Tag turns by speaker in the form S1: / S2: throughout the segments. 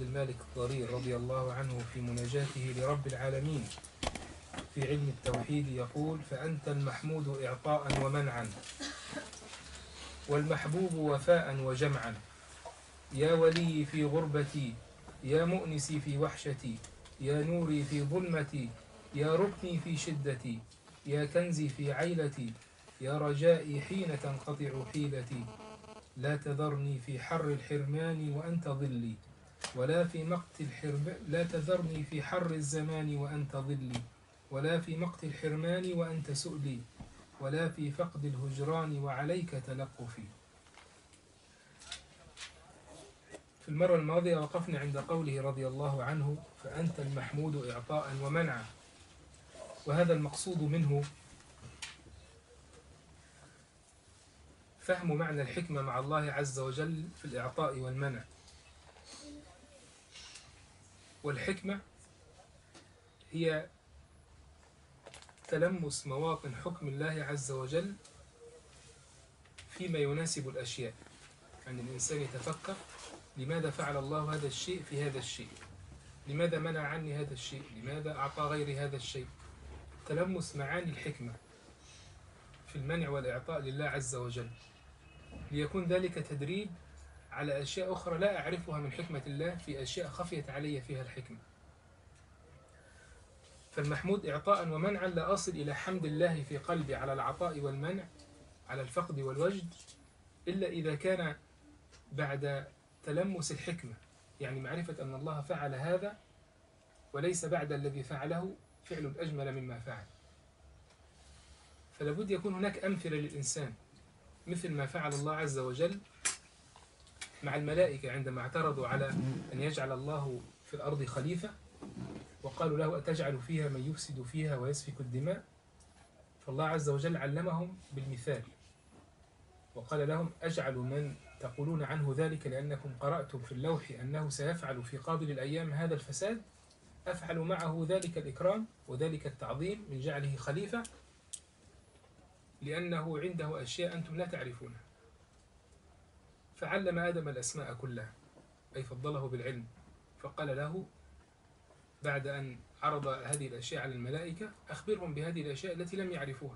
S1: عبد المالك الضرير رضي الله عنه في مناجاته لرب العالمين في علم التوحيد يقول فأنت المحمود إعطاء ومنعا والمحبوب وفاء وجمعا يا ولي في غربتي يا مؤنسي في وحشتي يا نوري في ظلمتي يا ركني في شدتي يا كنزي في عيلتي يا رجائي حين تنقطع حيلتي لا تذرني في حر الحرمان وأنت ظلي ولا في مقت الحرم لا تذرني في حر الزمان وأنت ظلي ولا في مقت الحرمان وأنت سؤلي ولا في فقد الهجران وعليك تلقفي في المرة الماضية وقفنا عند قوله رضي الله عنه فأنت المحمود إعطاء ومنعا وهذا المقصود منه فهم معنى الحكمة مع الله عز وجل في الإعطاء والمنع والحكمة هي تلمس مواطن حكم الله عز وجل فيما يناسب الأشياء يعني الإنسان يتفكر لماذا فعل الله هذا الشيء في هذا الشيء لماذا منع عني هذا الشيء لماذا أعطى غيري هذا الشيء تلمس معاني الحكمة في المنع والإعطاء لله عز وجل ليكون ذلك تدريب على أشياء أخرى لا أعرفها من حكمة الله في أشياء خفيت علي فيها الحكمة فالمحمود إعطاء ومنعا لا أصل إلى حمد الله في قلبي على العطاء والمنع على الفقد والوجد إلا إذا كان بعد تلمس الحكمة يعني معرفة أن الله فعل هذا وليس بعد الذي فعله فعل أجمل مما فعل فلابد يكون هناك أمثلة للإنسان مثل ما فعل الله عز وجل مع الملائكة عندما اعترضوا على أن يجعل الله في الأرض خليفة وقالوا له أتجعل فيها من يفسد فيها ويسفك الدماء فالله عز وجل علمهم بالمثال وقال لهم أجعل من تقولون عنه ذلك لأنكم قرأتم في اللوح أنه سيفعل في قابل الأيام هذا الفساد أفعل معه ذلك الإكرام وذلك التعظيم من جعله خليفة لأنه عنده أشياء أنتم لا تعرفونها فعلم آدم الأسماء كلها أي فضله بالعلم فقال له بعد أن عرض هذه الأشياء على الملائكة أخبرهم بهذه الأشياء التي لم يعرفوها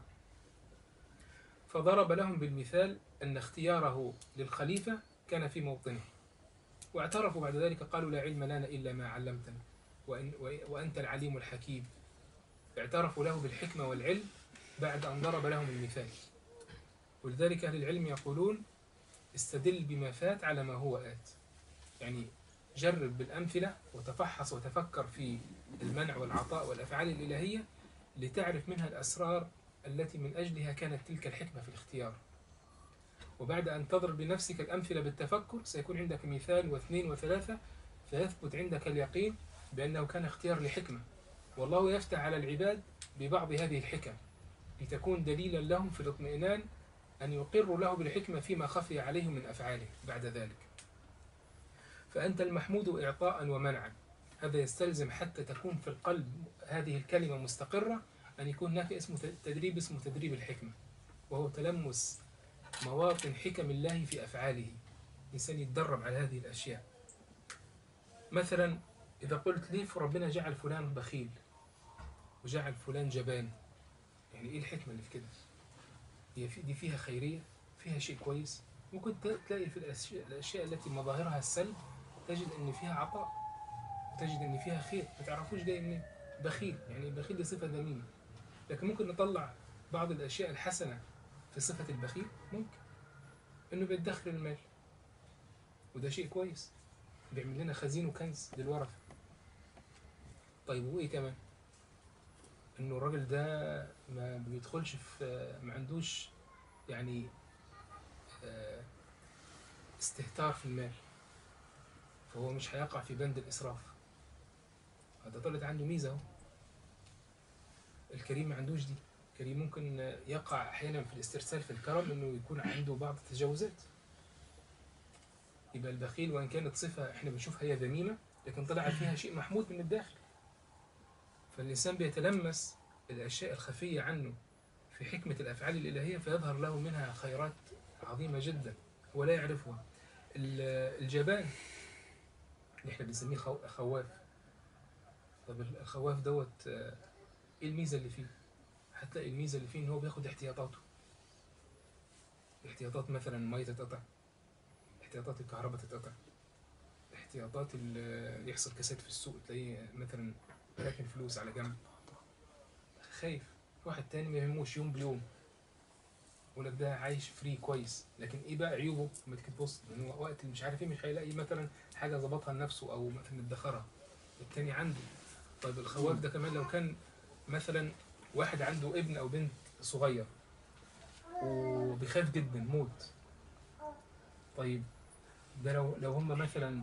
S1: فضرب لهم بالمثال أن اختياره للخليفة كان في موطنه واعترفوا بعد ذلك قالوا لا علم لنا إلا ما علمتنا وإن وأنت العليم الحكيم اعترفوا له بالحكمة والعلم بعد أن ضرب لهم المثال ولذلك أهل العلم يقولون استدل بما فات على ما هو آت يعني جرب بالأمثلة وتفحص وتفكر في المنع والعطاء والأفعال الإلهية لتعرف منها الأسرار التي من أجلها كانت تلك الحكمة في الاختيار وبعد أن تضرب لنفسك الأمثلة بالتفكر سيكون عندك مثال واثنين وثلاثة فيثبت عندك اليقين بأنه كان اختيار لحكمة والله يفتح على العباد ببعض هذه الحكم لتكون دليلا لهم في الاطمئنان أن يقروا له بالحكمة فيما خفي عليهم من أفعاله بعد ذلك فأنت المحمود إعطاء ومنعا هذا يستلزم حتى تكون في القلب هذه الكلمة مستقرة أن يكون هناك اسمه تدريب اسمه تدريب الحكمة وهو تلمس مواطن حكم الله في أفعاله الإنسان يتدرب على هذه الأشياء مثلا إذا قلت لي ربنا جعل فلان بخيل وجعل فلان جبان يعني إيه الحكمة اللي في كده هي في دي فيها خيرية فيها شيء كويس ممكن تلاقي في الأشياء, الأشياء التي مظاهرها السلب تجد أن فيها عطاء تجد أن فيها خير ما تعرفوش جاي منين بخيل يعني البخيل دي صفة ذميمة لكن ممكن نطلع بعض الأشياء الحسنة في صفة البخيل ممكن إنه بيدخر المال وده شيء كويس بيعمل لنا خزين وكنز للورثة طيب وإيه كمان إنه الراجل ده ما بيدخلش في ما عندوش يعني استهتار في المال فهو مش هيقع في بند الإسراف هذا طلعت عنده ميزة اهو الكريم ما عندوش دي الكريم ممكن يقع أحيانا في الاسترسال في الكرم إنه يكون عنده بعض التجاوزات يبقى البخيل وإن كانت صفة إحنا بنشوفها هي ذميمة لكن طلع فيها شيء محمود من الداخل فالإنسان بيتلمس الأشياء الخفية عنه في حكمة الأفعال الإلهية فيظهر له منها خيرات عظيمة جدا هو لا يعرفها الجبان اللي احنا بنسميه خو- خواف طب الخواف دوت آه، ايه الميزة اللي فيه هتلاقي الميزة اللي فيه ان هو بياخد احتياطاته احتياطات مثلا المية تتقطع احتياطات الكهرباء تتقطع احتياطات ال- يحصل كساد في السوق تلاقيه مثلا راكن فلوس على جنب خايف واحد تاني ما يهموش يوم بيوم يقول لك ده عايش فري كويس لكن ايه بقى عيوبه لما تيجي تبص لان هو وقت اللي مش عارف ايه مش هيلاقي مثلا حاجه ظبطها لنفسه او مثلا ادخرها التاني عنده طيب الخواف ده كمان لو كان مثلا واحد عنده ابن او بنت صغير وبيخاف جدا موت طيب ده لو لو هم مثلا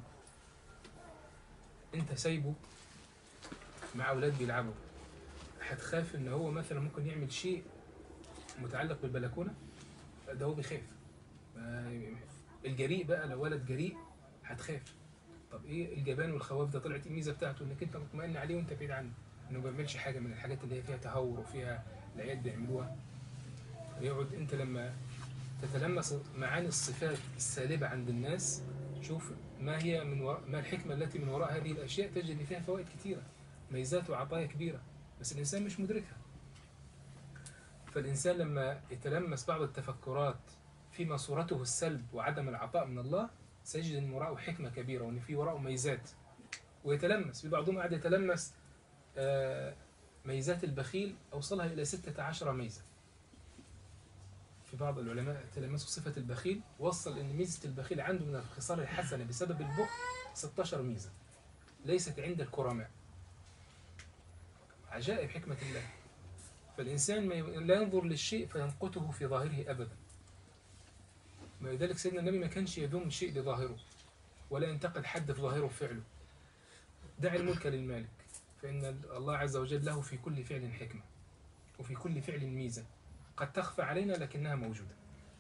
S1: انت سايبه مع اولاد بيلعبوا هتخاف ان هو مثلا ممكن يعمل شيء متعلق بالبلكونه لا، ده هو بيخاف ما- الجريء بقى لو ولد جريء هتخاف طب ايه الجبان والخواف ده طلعت الميزه بتاعته انك انت مطمئن عليه وانت بعيد عنه انه ما بيعملش حاجه من الحاجات اللي هي فيها تهور وفيها العيال بيعملوها يقعد انت لما تتلمس معاني الصفات السالبه عند الناس شوف ما هي من وراء ما الحكمه التي من وراء هذه الاشياء تجد ان فيها فوائد كثيره ميزات وعطايا كبيره بس الانسان مش مدركها فالانسان لما يتلمس بعض التفكرات فيما صورته السلب وعدم العطاء من الله سيجد ان وراءه حكمه كبيره وان في وراءه ميزات ويتلمس في بعضهم قاعد يتلمس آه، ميزات البخيل اوصلها الى 16 ميزه في بعض العلماء تلمسوا صفه البخيل وصل ان ميزه البخيل عنده من الخصال الحسنه بسبب البخل 16 ميزه ليست عند الكرماء عجائب حكمه الله فالإنسان ما ي- لا ينظر للشيء فينقته في ظاهره أبدا ولذلك سيدنا النبي ما كانش يذم شيء لظاهره ولا ينتقد حد في ظاهره وفعله دع الملك للمالك فإن الله عز وجل له في كل فعل حكمة وفي كل فعل ميزة قد تخفى علينا لكنها موجودة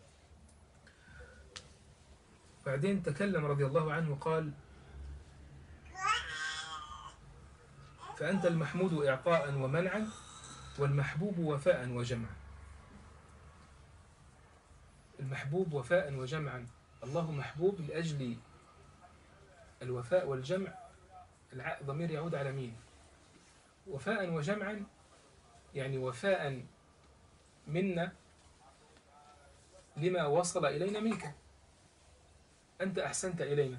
S1: بعدين تكلم رضي الله عنه قال فأنت المحمود إعطاء ومنعا والمحبوب وفاء وجمعا المحبوب وفاء وجمعا الله محبوب لأجل الوفاء والجمع الع- ضمير يعود على مين وفاء وجمعا يعني وفاء منا لما وصل إلينا منك أنت أحسنت إلينا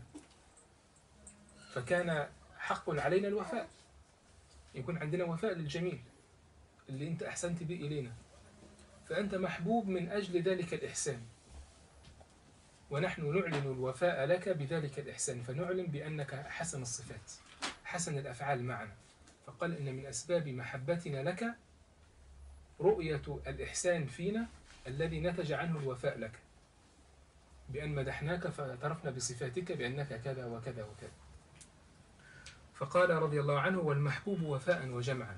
S1: فكان حق علينا الوفاء يكون عندنا وفاء للجميل اللي أنت أحسنت به إلينا فأنت محبوب من أجل ذلك الإحسان ونحن نعلن الوفاء لك بذلك الإحسان فنعلن بأنك حسن الصفات حسن الأفعال معنا فقال إن من أسباب محبتنا لك رؤية الإحسان فينا الذي نتج عنه الوفاء لك بأن مدحناك فاعترفنا بصفاتك بأنك كذا وكذا وكذا فقال رضي الله عنه والمحبوب وفاء وجمعا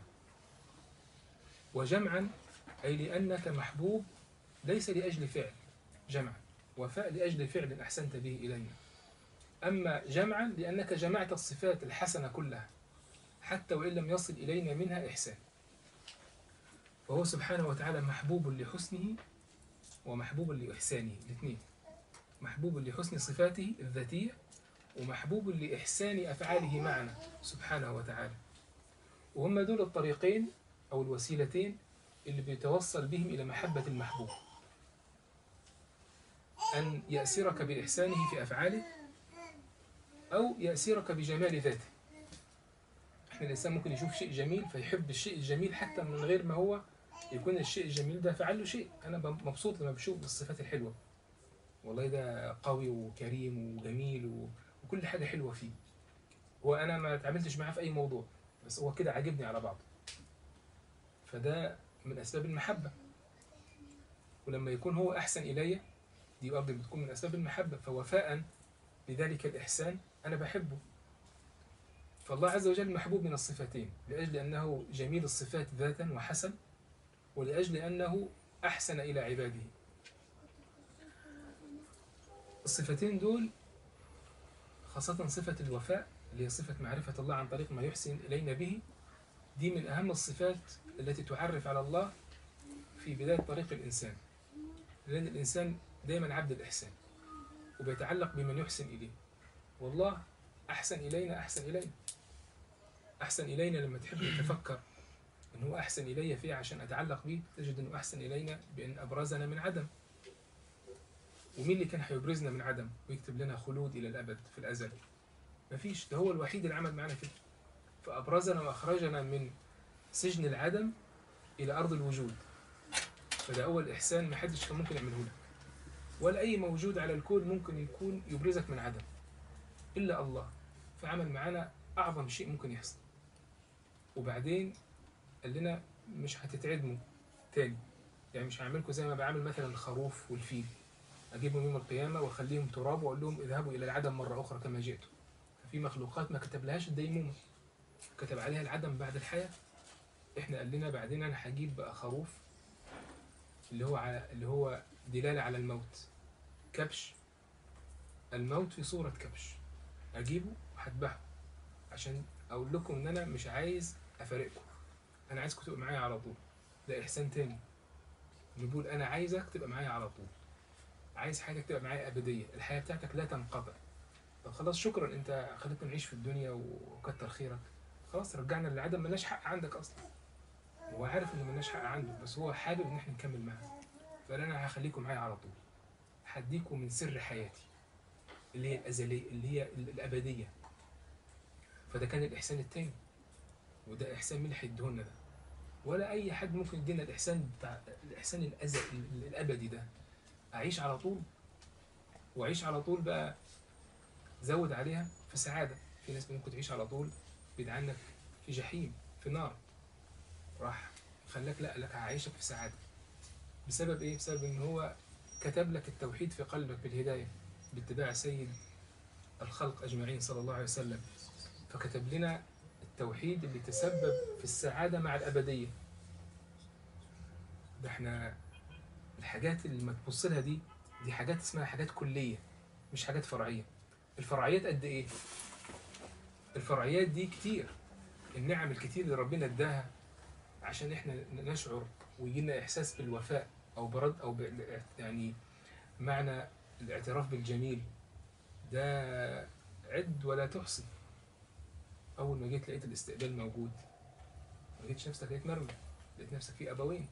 S1: وجمعا أي لأنك محبوب ليس لأجل فعل جمعا وفاء لأجل فعل أحسنت به إلينا أما جمعا لأنك جمعت الصفات الحسنة كلها حتى وإن لم يصل إلينا منها إحسان فهو سبحانه وتعالى محبوب لحسنه ومحبوب لإحسانه الاثنين محبوب لحسن صفاته الذاتية ومحبوب لإحسان أفعاله معنا سبحانه وتعالى وهم دول الطريقين أو الوسيلتين اللي بيتوصل بهم إلى محبة المحبوب أن يأسرك بإحسانه في أفعاله أو يأسرك بجمال ذاته إحنا الإنسان ممكن يشوف شيء جميل فيحب الشيء الجميل حتى من غير ما هو يكون الشيء الجميل ده فعل له شيء أنا مبسوط لما بشوف الصفات الحلوة والله ده قوي وكريم وجميل و... وكل حاجة حلوة فيه هو أنا ما تعاملتش معاه في أي موضوع بس هو كده عاجبني على بعضه فده من أسباب المحبة ولما يكون هو أحسن إلي دي برضه بتكون من أسباب المحبة فوفاء لذلك الإحسان أنا بحبه فالله عز وجل محبوب من الصفتين لأجل أنه جميل الصفات ذاتا وحسن ولأجل أنه أحسن إلى عباده الصفتين دول خاصة صفة الوفاء اللي هي صفة معرفة الله عن طريق ما يحسن إلينا به دي من أهم الصفات التي تعرف على الله في بداية طريق الإنسان لأن الإنسان دائما عبد الإحسان وبيتعلق بمن يحسن إليه والله أحسن إلينا أحسن إلينا أحسن إلينا لما تحب تتفكر إن هو أحسن إلي فيه عشان أتعلق به تجد إنه أحسن إلينا بأن أبرزنا من عدم ومين اللي كان هيبرزنا من عدم ويكتب لنا خلود إلى الأبد في الأزل مفيش ده هو الوحيد اللي عمل معنا كده فأبرزنا وأخرجنا من سجن العدم إلى أرض الوجود فده أول إحسان ما حدش كان ممكن يعمله لك ولا أي موجود على الكون ممكن يكون يبرزك من عدم إلا الله فعمل معانا أعظم شيء ممكن يحصل وبعدين قال لنا مش هتتعدموا تاني يعني مش هعملكم زي ما بعمل مثلا الخروف والفيل أجيبهم يوم القيامة وأخليهم تراب وأقول لهم اذهبوا إلى العدم مرة أخرى كما جئتم ففي مخلوقات ما كتبلهاش الديمومة كتب عليها العدم بعد الحياة إحنا قال لنا بعدين أنا هجيب بقى خروف اللي هو على اللي هو دلالة على الموت كبش الموت في صورة كبش أجيبه وهذبحه عشان أقول لكم إن أنا مش عايز أفارقكم أنا عايزكم تبقوا معايا على طول ده إحسان تاني إنه بيقول أنا عايزك تبقى معايا على طول عايز حاجة تبقى معايا أبدية الحياة بتاعتك لا تنقطع طب خلاص شكرا أنت خليتنا نعيش في الدنيا وكتر خيرك خلاص رجعنا للعدم ملناش حق عندك أصلا هو عارف إن ملناش حق عنده بس هو حابب إن إحنا نكمل معاه فقال أنا هخليكم معايا على طول هديكم من سر حياتي اللي هي الأزلية اللي هي الأبدية فده كان الإحسان التاني وده إحسان مين اللي هيديهولنا ده ولا أي حد ممكن يدينا الإحسان بتاع الإحسان الأزل الأبدي ده أعيش على طول وأعيش على طول بقى زود عليها في سعادة في ناس ممكن تعيش على طول بيدعنك في جحيم في نار راح خلاك لا لك هعيشك في سعادة بسبب إيه؟ بسبب إن هو كتب لك التوحيد في قلبك بالهداية باتباع سيد الخلق أجمعين صلى الله عليه وسلم فكتب لنا التوحيد اللي تسبب في السعادة مع الأبدية ده احنا الحاجات اللي ما تبص لها دي دي حاجات اسمها حاجات كلية مش حاجات فرعية الفرعيات قد ايه الفرعيات دي كتير النعم الكتير اللي ربنا اداها عشان احنا نشعر ويجي لنا احساس بالوفاء او برد او ب... يعني معنى الاعتراف بالجميل ده عد ولا تحصي اول ما جيت لقيت الاستقبال موجود ما لقيتش نفسك لقيت مرمى لقيت نفسك في ابوين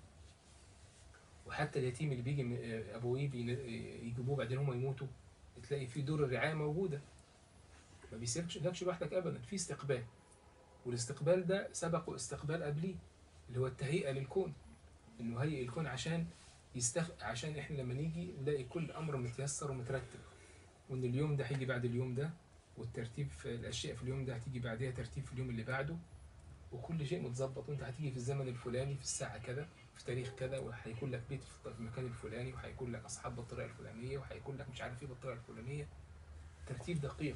S1: وحتى اليتيم اللي بيجي من ابويه يجيبوه بعدين هم يموتوا تلاقي في دور الرعايه موجوده ما بيسيبكش لكش لوحدك ابدا في استقبال والاستقبال ده سبقه استقبال قبليه اللي هو التهيئه للكون انه هيئ الكون عشان يستخ... عشان احنا لما نيجي نلاقي كل امر متيسر ومترتب وان اليوم ده هيجي بعد اليوم ده والترتيب في الاشياء في اليوم ده هتيجي بعدها ترتيب في اليوم اللي بعده وكل شيء متظبط وانت هتيجي في الزمن الفلاني في الساعه كذا في تاريخ كذا وهيكون لك بيت في المكان الفلاني وهيكون لك اصحاب بالطريقه الفلانيه وهيكون لك مش عارف ايه بالطريقه الفلانيه ترتيب دقيق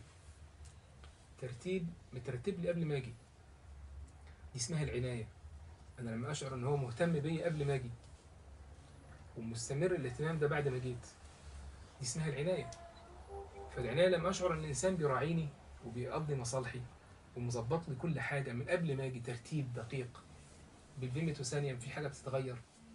S1: ترتيب مترتب لي قبل ما اجي دي اسمها العنايه انا لما اشعر ان هو مهتم بيا قبل ما اجي ومستمر الاهتمام ده بعد ما جيت دي اسمها العنايه فالعنايه لما اشعر ان الانسان بيراعيني وبيقضي مصالحي ومظبط لي كل حاجه من قبل ما اجي ترتيب دقيق بالمية ثانية في حاجة بتتغير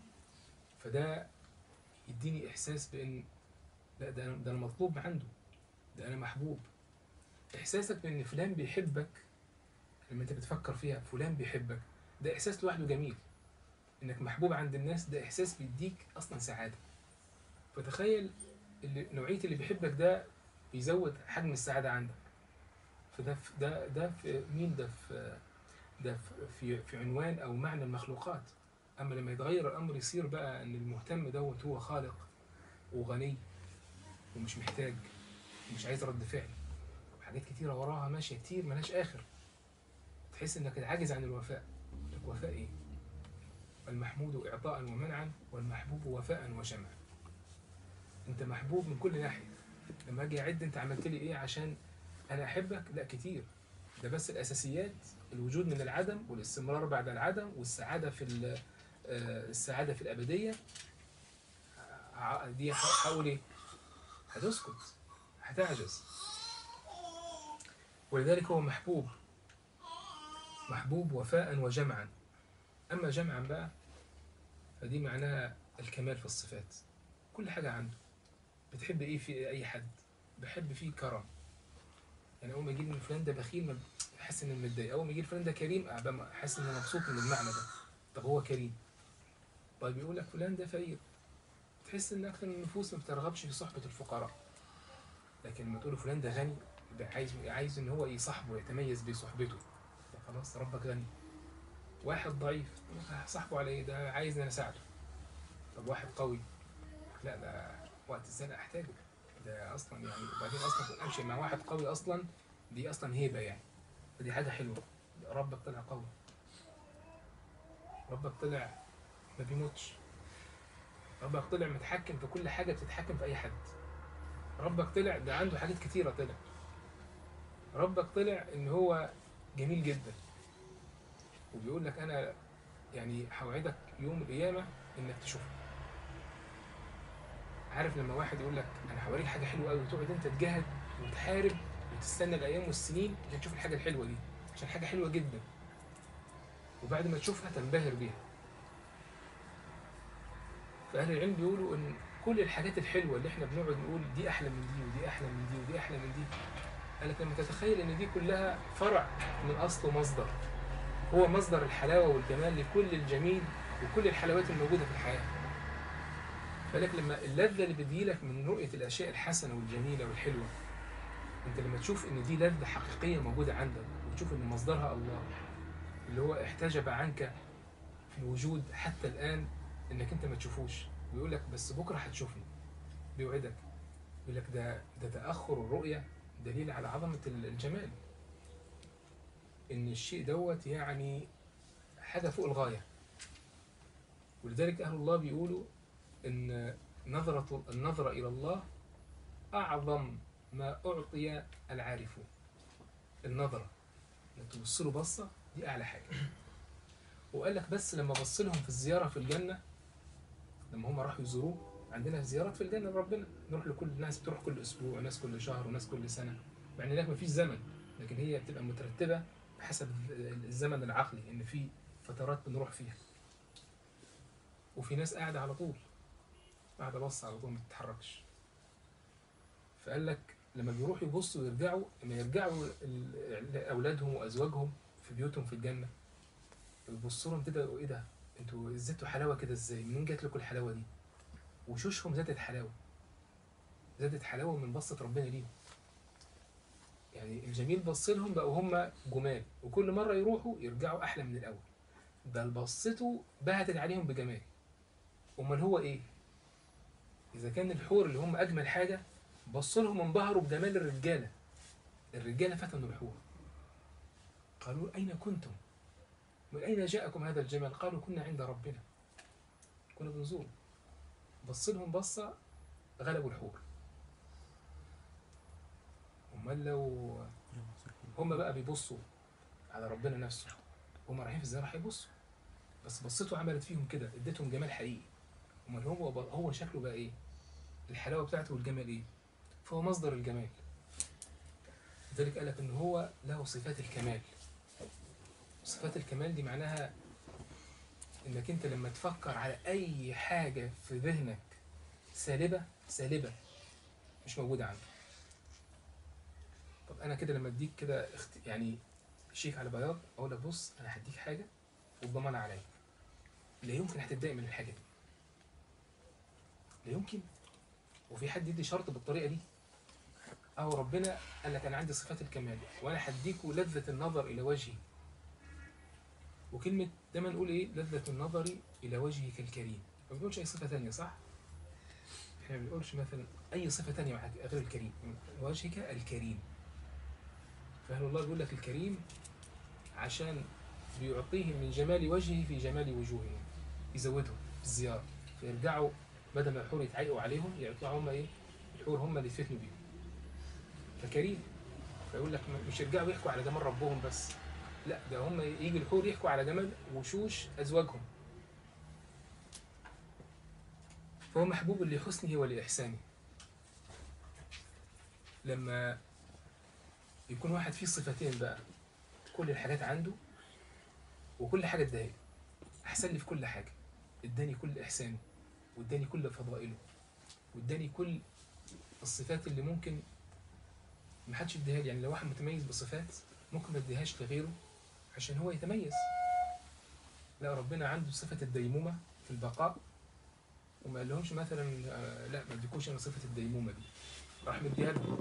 S1: فده يديني إحساس بإن لا ده أنا, ده أنا مطلوب عنده ده أنا محبوب إحساسك بإن فلان بيحبك لما أنت بتفكر فيها فلان بيحبك ده إحساس لوحده جميل إنك محبوب عند الناس ده إحساس بيديك أصلا سعادة فتخيل اللي نوعية اللي بيحبك ده بيزود حجم السعادة عندك فده ده ده في مين ده في ده في في عنوان او معنى المخلوقات اما لما يتغير الامر يصير بقى ان المهتم دوت هو خالق وغني ومش محتاج ومش عايز رد فعل وحاجات كتيره وراها ماشيه كتير ملهاش اخر تحس انك عاجز عن الوفاء لك وفاء ايه المحمود اعطاء ومنعا والمحبوب وفاء وجمعا انت محبوب من كل ناحيه لما اجي اعد انت عملت لي ايه عشان انا احبك لا كتير ده بس الاساسيات الوجود من العدم والاستمرار بعد العدم والسعادة في السعادة في الأبدية دي حاول ايه؟ هتسكت هتعجز ولذلك هو محبوب محبوب وفاء وجمعا أما جمعا بقى فدي معناها الكمال في الصفات كل حاجة عنده بتحب إيه في أي حد بحب فيه كرم يعني اول ما يجي لي فلان ده بخيل ما بحس ان انا متضايق اول ما يجي لي فلان ده كريم ابقى احس ان انا مبسوط من المعنى ده طب هو كريم طيب يقول لك فلان ده فقير تحس ان اكثر النفوس ما بترغبش في صحبه الفقراء لكن لما تقول فلان ده غني يبقى عايز عايز ان هو يصاحبه يتميز بصحبته خلاص ربك غني واحد ضعيف صاحبه على ايه ده عايز ان انا اساعده طب واحد قوي لا ده وقت الزنقه احتاجه ده اصلا يعني وبعدين اصلا امشي مع واحد قوي اصلا دي اصلا هيبه يعني فدي حاجه حلوه ربك طلع قوي ربك طلع ما بيموتش ربك طلع متحكم في كل حاجه بتتحكم في اي حد ربك طلع ده عنده حاجات كتيره طلع ربك طلع ان هو جميل جدا وبيقول لك انا يعني هوعدك يوم القيامه انك تشوفه عارف لما واحد يقول لك انا هوريك حاجه حلوه قوي وتقعد انت تجاهد وتحارب وتستنى الايام والسنين عشان تشوف الحاجه الحلوه دي عشان حاجه حلوه جدا وبعد ما تشوفها تنبهر بيها فاهل العلم بيقولوا ان كل الحاجات الحلوه اللي احنا بنقعد نقول دي احلى من دي ودي احلى من دي ودي احلى من دي قال لك لما تتخيل ان دي كلها فرع من اصل ومصدر هو مصدر الحلاوه والجمال لكل الجميل وكل الحلاوات الموجوده في الحياه فلك لما اللذه اللي بتجيلك من رؤيه الاشياء الحسنه والجميله والحلوه انت لما تشوف ان دي لذه حقيقيه موجوده عندك وتشوف ان مصدرها الله اللي هو احتجب عنك في الوجود حتى الان انك انت ما تشوفوش ويقول لك بس بكره هتشوفني بيوعدك يقول لك ده ده تاخر الرؤيه دليل على عظمه الجمال ان الشيء دوت يعني حاجه فوق الغايه ولذلك اهل الله بيقولوا ان نظره النظره الى الله اعظم ما اعطي العارفون النظره انك تبص له بصه دي اعلى حاجه وقال لك بس لما بص لهم في الزياره في الجنه لما هم راحوا يزوروه عندنا زيارات في الجنه لربنا نروح لكل الناس بتروح كل اسبوع وناس كل شهر وناس كل سنه مع ان هناك مفيش زمن لكن هي بتبقى مترتبه بحسب الزمن العقلي ان في فترات بنروح فيها وفي ناس قاعده على طول قاعده بص على طول ما بتتحركش فقال لك لما بيروحوا يبصوا ويرجعوا لما يرجعوا ال- اولادهم وازواجهم في بيوتهم في الجنه يبصوا لهم كده يقولوا ايه ده انتوا ازاي حلاوه كده ازاي منين جات لكم الحلاوه دي وشوشهم زادت حلاوه زادت حلاوه من بصه ربنا ليهم يعني الجميل بص لهم بقوا هم جمال وكل مره يروحوا يرجعوا احلى من الاول بل بصته بهتت عليهم بجمال امال هو ايه اذا كان الحور اللي هم اجمل حاجه بص لهم انبهروا بجمال الرجاله الرجاله فتنوا الحور قالوا اين كنتم من اين جاءكم هذا الجمال قالوا كنا عند ربنا كنا بنزور بص لهم بصه غلبوا الحور امال لو هم بقى بيبصوا على ربنا نفسه هم رايحين في الزياره هيبصوا بس بصته عملت فيهم كده اديتهم جمال حقيقي امال هو هو شكله بقى ايه الحلاوه بتاعته والجمال ايه فهو مصدر الجمال لذلك قال لك ان هو له صفات الكمال صفات الكمال دي معناها انك انت لما تفكر على اي حاجه في ذهنك سالبه سالبه مش موجوده عندك طب انا كده لما اديك كده اخت... يعني شيك على بياض اقول لك بص انا هديك حاجه والضمان عليا لا يمكن هتتضايق من الحاجه دي لا يمكن وفي حد يدي شرط بالطريقه دي اهو ربنا قال لك انا عندي صفات الكمال وانا هديكوا لذه النظر الى وجهي وكلمه دايما نقول ايه لذه النظر الى وجهك الكريم ما بنقولش اي صفه ثانيه صح احنا ما بنقولش مثلا اي صفه ثانيه معاك غير الكريم وجهك الكريم فأهل الله بيقول لك الكريم عشان بيعطيهم من جمال وجهه في جمال وجوههم يزودهم بالزيارة فيرجعوا بدل ما الحور يتعيقوا عليهم يطلعوا هم ايه الحور هم اللي يتفتنوا بيهم فكريم فيقول لك مش يرجعوا يحكوا على جمال ربهم بس لا ده هم يجي الحور يحكوا على جمال وشوش ازواجهم فهو محبوب لحسنه ولإحسانه لما يكون واحد فيه صفتين بقى كل الحاجات عنده وكل حاجة اداني أحسن لي في كل حاجة اداني كل إحسانه واداني كل فضائله واداني كل الصفات اللي ممكن ما حدش يديها لي. يعني لو واحد متميز بصفات ممكن ما يديهاش لغيره عشان هو يتميز لا ربنا عنده صفة الديمومة في البقاء وما قالهمش مثلا آه، لا ما اديكوش انا صفة الديمومة دي راح مديها لهم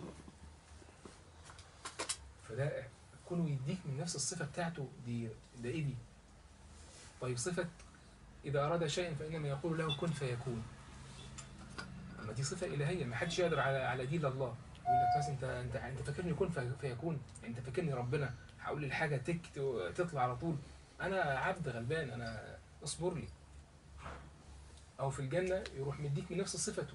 S1: فده كونه يديك من نفس الصفة بتاعته دي ده ايه دي؟ طيب صفة إذا أراد شيئا فإنما يقول له كن فيكون أما دي صفة إلهية ما حدش يقدر على على دي إلا الله يقول لك بس أنت أنت أنت فاكرني كن في- فيكون أنت فاكرني ربنا هقول الحاجة تك ت- تطلع على طول أنا عبد غلبان أنا اصبر لي أو في الجنة يروح مديك من نفس صفته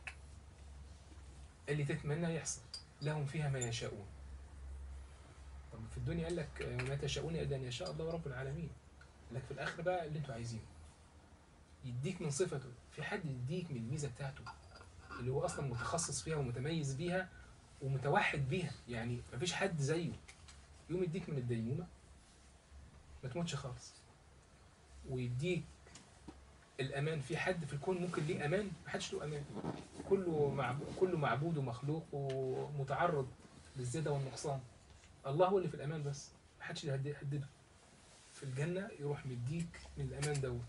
S1: اللي تتمنى يحصل لهم فيها ما يشاءون طب في الدنيا قال لك آه، وما تشاءون الا ان يشاء الله رب العالمين قال لك في الاخر بقى اللي انتوا عايزينه يديك من صفته في حد يديك من الميزه بتاعته اللي هو اصلا متخصص فيها ومتميز بيها ومتوحد بيها يعني مفيش حد زيه يقوم يديك من الديمومه ما تموتش خالص ويديك الامان في حد في الكون ممكن ليه امان محدش له امان كله معبود كله معبود ومخلوق ومتعرض للزياده والنقصان الله هو اللي في الامان بس محدش يهد- يهدده في الجنه يروح مديك من الامان دوت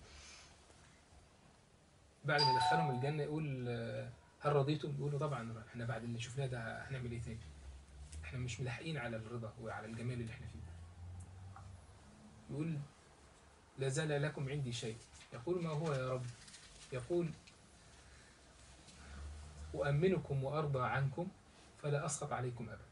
S1: بعد ما يدخلهم الجنه يقول آه، هل رضيتم يقولوا طبعا احنا بعد اللي شفناه ده هنعمل ايه تاني احنا مش ملاحقين على الرضا وعلى الجمال اللي احنا فيه يقول لا زال لكم عندي شيء يقول ما هو يا رب يقول أؤمنكم وأرضى عنكم فلا أسخط عليكم أبدا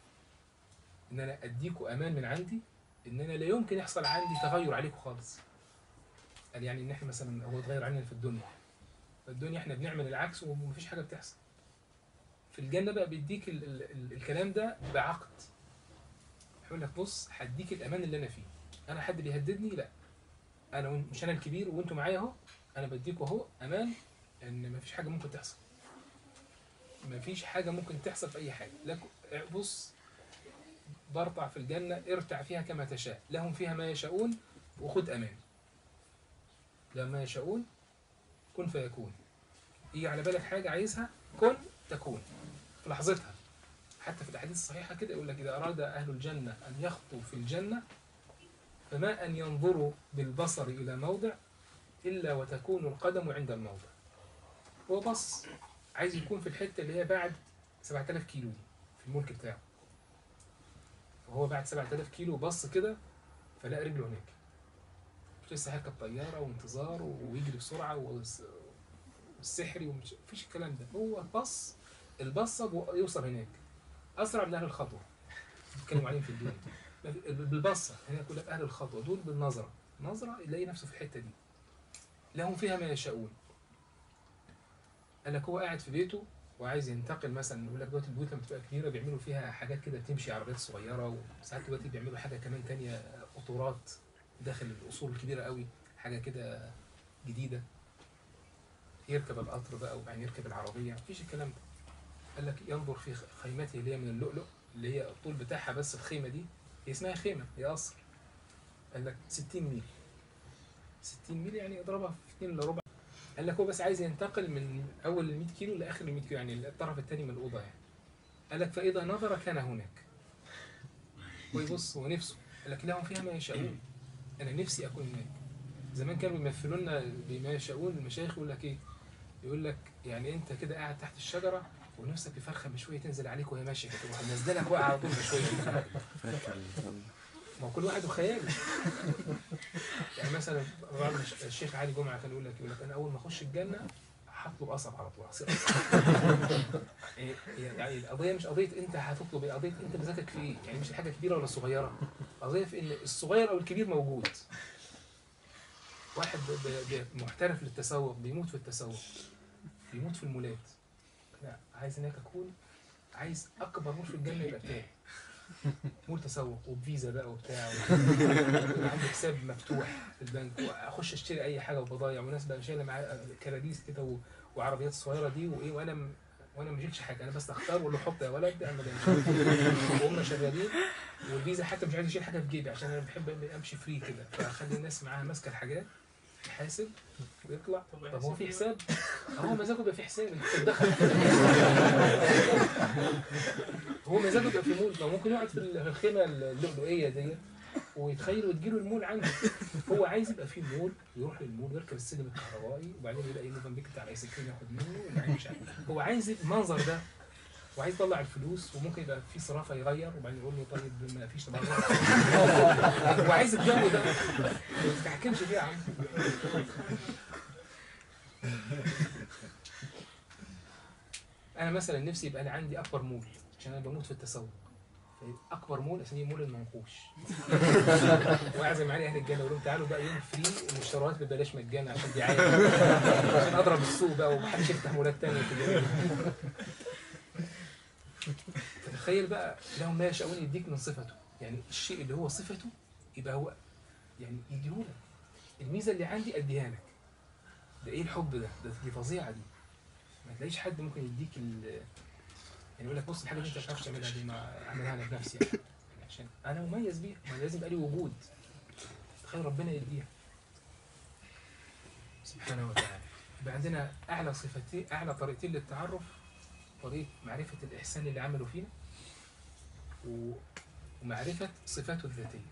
S1: إن أنا أديكم أمان من عندي إن أنا لا يمكن يحصل عندي تغير عليكم خالص قال يعني إن إحنا مثلا هو اتغير علينا في الدنيا فالدنيا إحنا بنعمل العكس ومفيش حاجة بتحصل في الجنة بقى بيديك ال ال ال الكلام ده بعقد يقول لك بص هديك الأمان اللي أنا فيه أنا حد بيهددني لا أنا وإن- مش أنا الكبير وأنتوا معايا أهو أنا بديكوا أهو أمان إن مفيش حاجة ممكن تحصل مفيش حاجة ممكن تحصل في أي حاجة لك بص برطع في الجنة ارتع فيها كما تشاء لهم فيها ما يشاءون وخد أمان لهم ما يشاءون كن فيكون يجي على بالك حاجة عايزها كن تكون في لحظتها حتى في الأحاديث الصحيحة كده يقول لك إذا أراد أهل الجنة أن يخطوا في الجنة فما أن ينظروا بالبصر إلى موضع إلا وتكون القدم عند الموضع هو بص عايز يكون في الحتة اللي هي بعد 7000 كيلو دي في الملك بتاعه وهو بعد 7000 كيلو بص كده فلقى رجله هناك مش لسه هيركب طيارة وانتظار ويجري بسرعة والس- والسحري ومش مفيش الكلام ده هو بص البصة بو- يوصل هناك أسرع من أهل الخطوة بيتكلموا عليهم في الدنيا بالبصة هنا يقول لك أهل الخطوة دول بالنظرة نظرة يلاقي نفسه في الحتة دي لهم فيها ما يشاءون قال لك هو قاعد في بيته وعايز ينتقل مثلا يقول لك دلوقتي البيوت لما بتبقى كبيره بيعملوا فيها حاجات كده تمشي عربيات صغيره وساعات دلوقتي بيعملوا حاجه كمان تانية قطورات داخل القصور الكبيره قوي حاجه كده جديده يركب القطر بقى وبعدين يركب العربيه مفيش الكلام ده قال لك ينظر في خيمته اللي هي من اللؤلؤ اللي هي الطول بتاعها بس الخيمه دي هي اسمها خيمه هي قصر قال لك 60 ميل 60 ميل يعني اضربها في 2 الا ربع قال لك هو بس عايز ينتقل من اول ال 100 كيلو لاخر ال 100 كيلو يعني الطرف الثاني من الاوضه يعني قال لك فاذا نظر كان هناك ويبص هو نفسه قال لك لهم فيها ما يشاءون انا نفسي اكون هناك زمان كانوا بيمثلوا لنا بما يشاءون المشايخ يقول لك ايه يقول لك يعني انت كده قاعد تحت الشجره ونفسك في فرخه مشويه تنزل عليك وهي ماشيه كده تروح منزلك واقع على طول مشويه
S2: فاكر
S1: ما هو كل واحد وخياله يعني مثلا بعض الش- الشيخ علي جمعه كان يقول لك يقول لك انا اول ما اخش الجنه هطلب قصب على طول هصير قصب إيه، يعني القضيه مش قضيه انت هتطلب ايه قضيه انت مزاجك في ايه يعني مش حاجه كبيره ولا صغيره قضيه في ان الصغير او الكبير موجود واحد ب- ب- محترف للتسوق بيموت في التسوق بيموت في المولات لا عايز هناك اكون عايز اكبر مول في الجنه يبقى بتاعي مول تسوق وبفيزا بقى وبتاع ويبقى عندي حساب مفتوح في البنك واخش اشتري اي حاجه وبضايع وناس بقى شايله معايا كراريس كده و- وعربيات صغيره دي وايه وانا م... وانا ما جبتش حاجه انا بس اختار واقول له حط يا ولد انا ده وهم شغالين والفيزا حتى مش عايز اشيل حاجه في جيبي عشان انا بحب امشي فري كده فاخلي الناس معاها ماسكه الحاجات يحاسب ويطلع طب هو في حساب؟ هو مزاجه يبقى في حساب انت بتدخل هو مزاجه يبقى في مول ما هو ممكن يقعد في الخيمه اللؤلؤيه دي ويتخيل وتجيله المول عنده هو عايز يبقى في مول يروح للمول يركب السلم الكهربائي وبعدين يلاقي موفنبيك بتاع الايس كريم ياخد منه وبعدين مش عارف هو عايز المنظر ده وعايز يطلع الفلوس وممكن يبقى في صرافه يغير وبعدين يقول له طيب ما فيش تبرع هو عايز الجو ده ما تحكمش فيه يا عم انا مثلا نفسي يبقى انا عندي اكبر مول عشان انا بموت في التسوق اكبر مول اسميه مول المنقوش واعزم عليه اهل الجنه اقول لهم تعالوا بقى يوم فري المشتريات ببلاش مجانا عشان دعايه عشان اضرب السوق بقى ومحدش يفتح مولات تانية كده فتخيل بقى لهم ما يشاءون يديك من صفته يعني الشيء اللي هو صفته يبقى هو يعني يديهولك الميزه اللي عندي اديها لك ده ايه الحب ده ده دي فظيعه دي ما تلاقيش حد ممكن يديك ال يعني يقول لك بص الحاجه اللي انت مش عارف تعملها دي ما اعملها انا بنفسي يعني عشان انا مميز بيها ما لازم يبقى لي وجود تخيل ربنا يديها سبحانه وتعالى يبقى عندنا اعلى صفتين اعلى طريقتين للتعرف طريقه معرفه الاحسان اللي عمله فينا و- ومعرفه صفاته الذاتيه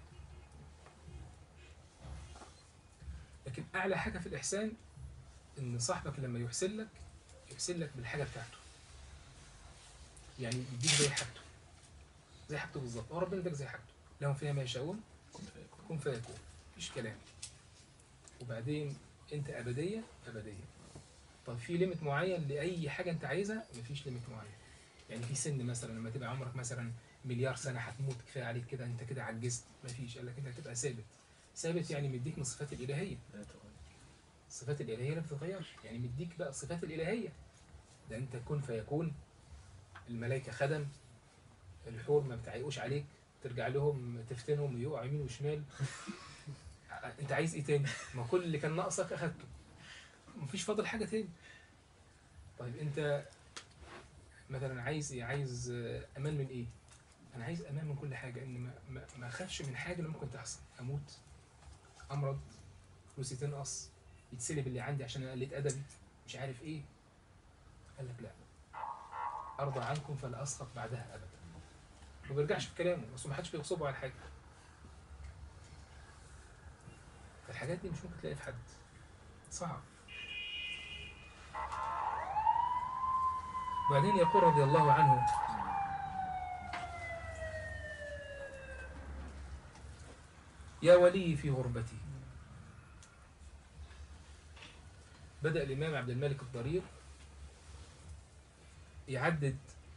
S1: لكن اعلى حاجه في الاحسان ان صاحبك لما يحسن لك يحسن لك بالحاجه بتاعته يعني يديك زي حاجته زي حاجته بالظبط هو ربنا اداك زي حاجته لهم فيها ما يشاءون كن فيكون مفيش كلام وبعدين انت ابديه ابديه طب في ليميت معين لاي حاجه انت عايزها مفيش ليميت معين يعني في سن مثلا لما تبقى عمرك مثلا مليار سنه هتموت كفايه عليك كده انت كده عجزت مفيش قال لك انت هتبقى ثابت ثابت يعني مديك من الصفات الالهيه الصفات الالهيه ما بتتغيرش يعني مديك بقى الصفات الالهيه ده انت كن فيكون الملائكه خدم الحور ما بتعيقوش عليك ترجع لهم تفتنهم يقع يمين وشمال انت عايز ايه تاني ما كل اللي كان ناقصك اخدته مفيش فاضل حاجه تاني طيب انت مثلا عايز ايه عايز آه، امان من ايه انا عايز امان من كل حاجه ان ما ما, ما اخافش من حاجه اللي ممكن تحصل اموت امرض فلوسي تنقص يتسلب اللي عندي عشان انا قلت ادبي مش عارف ايه قال لك لا ارضى عنكم فلا اسخط بعدها ابدا ما بيرجعش في كلامه بس ما حدش بيغصبه على حاجه فالحاجات دي مش ممكن تلاقي في حد صعب وبعدين يقول رضي الله عنه يا ولي في غربتي بدأ الإمام عبد الملك الضرير يعدد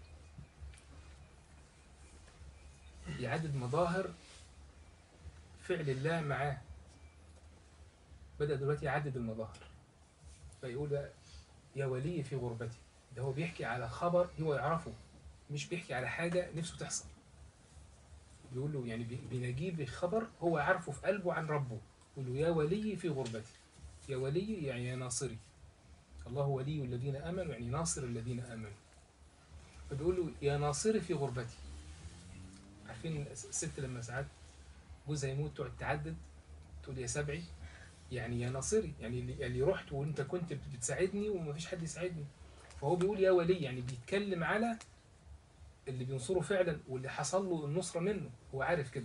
S1: يعدد مظاهر فعل الله معاه بدأ دلوقتي يعدد المظاهر فيقول بقى يا ولي في غربتي ده هو بيحكي على خبر هو يعرفه مش بيحكي على حاجة نفسه تحصل بيقول له يعني بي- بينجيه بخبر هو عارفه في قلبه عن ربه يقول له يا ولي في غربتي يا ولي يعني يا ناصري الله ولي الذين آمنوا يعني ناصر الذين آمنوا فبيقول له يا ناصري في غربتي عارفين الست لما ساعات جوزها يموت تقعد تعدد تقول يا سبعي يعني يا ناصري يعني اللي يعني رحت وانت كنت بتساعدني ومفيش حد يساعدني فهو بيقول يا ولي يعني بيتكلم على اللي بينصره فعلا واللي حصل له النصرة منه هو عارف كده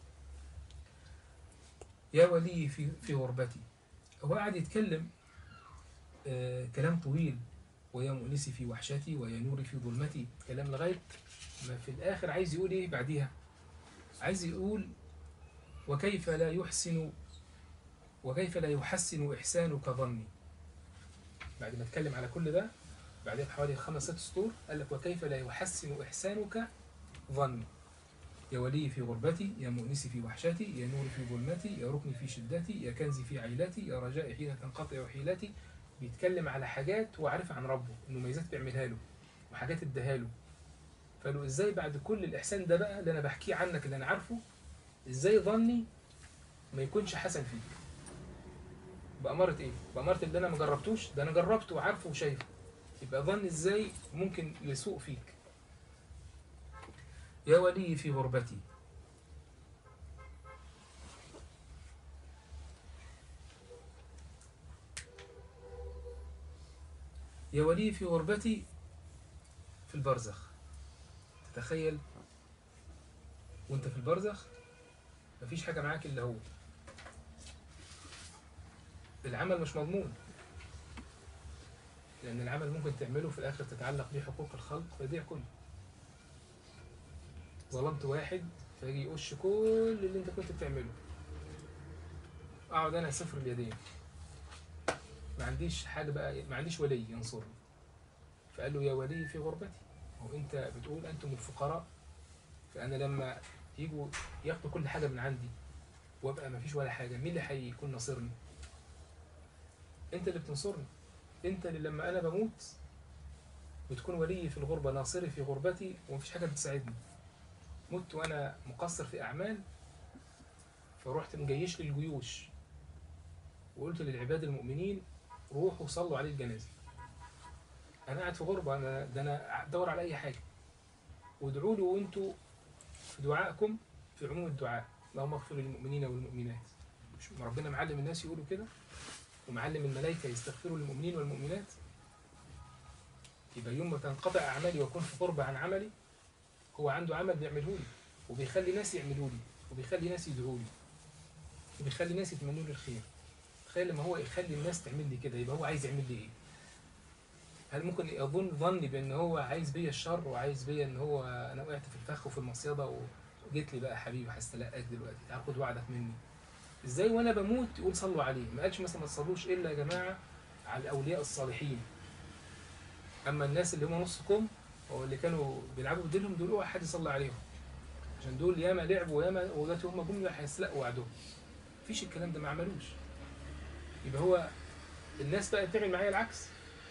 S1: يا ولي في في غربتي هو قاعد يتكلم آه كلام طويل ويا مؤنسي في وحشتي ويا نوري في ظلمتي كلام لغاية ما في الآخر عايز يقول إيه بعديها عايز يقول وكيف لا يحسن وكيف لا يحسن إحسانك ظني بعد ما اتكلم على كل ده بعدين بحوالي خمس ست سطور قال لك وكيف لا يحسن إحسانك ظني يا ولي في غربتي يا مؤنسي في وحشتي يا نور في ظلمتي يا ركني في شدتي يا كنزي في عيلتي يا رجائي حين تنقطع حيلتي بيتكلم على حاجات هو عارف عن ربه انه ميزات بيعملها له وحاجات اداها له فقالوا ازاي بعد كل الاحسان ده بقى اللي انا بحكيه عنك اللي انا عارفه ازاي ظني ما يكونش حسن فيك بأمارة ايه؟ بأمارة اللي انا ما جربتوش ده انا جربته وعارفه وشايفه يبقى ظني ازاي ممكن يسوء فيك يا ولي في غربتي يا ولي في غربتي في البرزخ تتخيل وانت في البرزخ مفيش حاجة معاك إلا هو العمل مش مضمون لأن العمل ممكن تعمله في الآخر تتعلق به حقوق الخلق فيضيع كله ظلمت واحد فيجي يقش كل اللي انت كنت بتعمله اقعد انا صفر اليدين ما عنديش حاجه بقى ما عنديش ولي ينصرني فقال له يا ولي في غربتي هو انت بتقول انتم الفقراء فانا لما يجوا ياخدوا كل حاجه من عندي وابقى ما فيش ولا حاجه مين اللي هيكون ناصرني انت اللي بتنصرني انت اللي لما انا بموت بتكون ولي في الغربه ناصري في غربتي ومفيش حاجه بتساعدني مت وانا مقصر في اعمال فرحت مجيش للجيوش وقلت للعباد المؤمنين روحوا صلوا عليه الجنازه انا قاعد في غربه انا ده انا ادور على اي حاجه وادعوا له وانتوا في دعائكم في عموم الدعاء اللهم اغفر للمؤمنين والمؤمنات مش ربنا معلم الناس يقولوا كده ومعلم الملائكه يستغفروا للمؤمنين والمؤمنات يبقى يوم ما تنقطع اعمالي واكون في غربه عن عملي هو عنده عمل بيعمله لي وبيخلي ناس يعملوا لي وبيخلي ناس يدعوا لي وبيخلي ناس يتمنوا لي الخير تخيل لما هو يخلي الناس تعمل لي كده يبقى هو عايز يعمل لي ايه هل ممكن يظن ظني بان هو عايز بيا الشر وعايز بيا ان هو انا وقعت في الفخ وفي المصيده وجيت لي بقى حبيبي هستلقاك دلوقتي تعال خد وعدك مني ازاي وانا بموت يقول صلوا عليه ما قالش مثلا ما تصلوش الا يا جماعه على الاولياء الصالحين اما الناس اللي هم نص كم هو اللي كانوا بيلعبوا بديلهم دول اوعى حد يصلي عليهم عشان دول ياما لعبوا وياما ودلوقتي هم جم هيسلقوا وعدهم مفيش الكلام ده ما عملوش يبقى هو الناس بقى بتعمل معايا العكس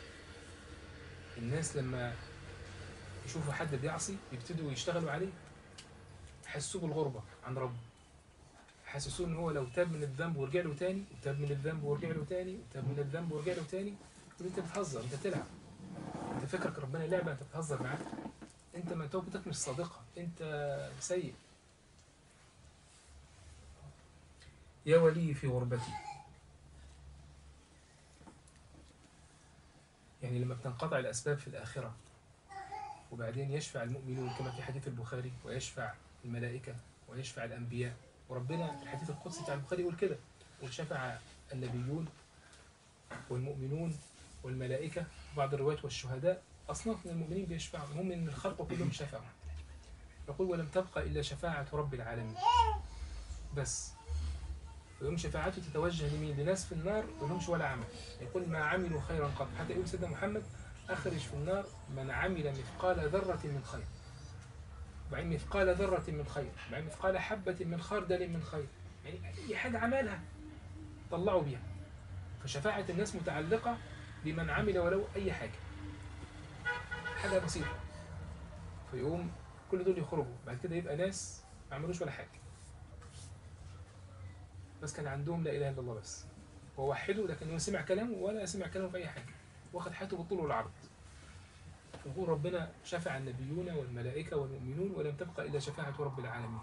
S1: الناس لما يشوفوا حد بيعصي يبتدوا يشتغلوا عليه يحسوه بالغربة عن ربه يحسسوه ان هو لو تاب من الذنب ورجع له تاني وتاب من الذنب ورجع له تاني وتاب من الذنب ورجع له تاني يقول انت بتهزر انت بتلعب انت فكرك ربنا لعبة انت بتهزر معاه انت ما توبتك مش صادقة انت سيء يا ولي في غربتي يعني لما بتنقطع الأسباب في الآخرة وبعدين يشفع المؤمنون كما في حديث البخاري ويشفع الملائكة ويشفع الأنبياء وربنا في الحديث القدسي بتاع البخاري يقول كده وشفع النبيون والمؤمنون والملائكة بعض الروايات والشهداء أصناف من المؤمنين بيشفعوا هم من الخلق كلهم شفعوا يقول ولم تبقى إلا شفاعة رب العالمين بس ويوم شفاعته تتوجه لمين؟ لناس في النار ولهمش ولا عمل يقول ما عملوا خيرا قط حتى يقول سيدنا محمد أخرج في النار من عمل مثقال ذرة من خير وبعدين مثقال ذرة من خير وبعدين مثقال حبة من خردل من خير يعني أي حاجة عملها طلعوا بيها فشفاعة الناس متعلقة بمن عمل ولو أي حاجة حاجة بسيطة فيقوم كل دول يخرجوا بعد كده يبقى ناس ما عملوش ولا حاجة بس كان عندهم لا إله إلا الله بس ووحدوا لكن هو سمع كلامه ولا سمع كلامه في أي حاجة واخد حياته بالطول والعرض يقول ربنا شفع النبيون والملائكة والمؤمنون ولم تبقى إلا شفاعة رب العالمين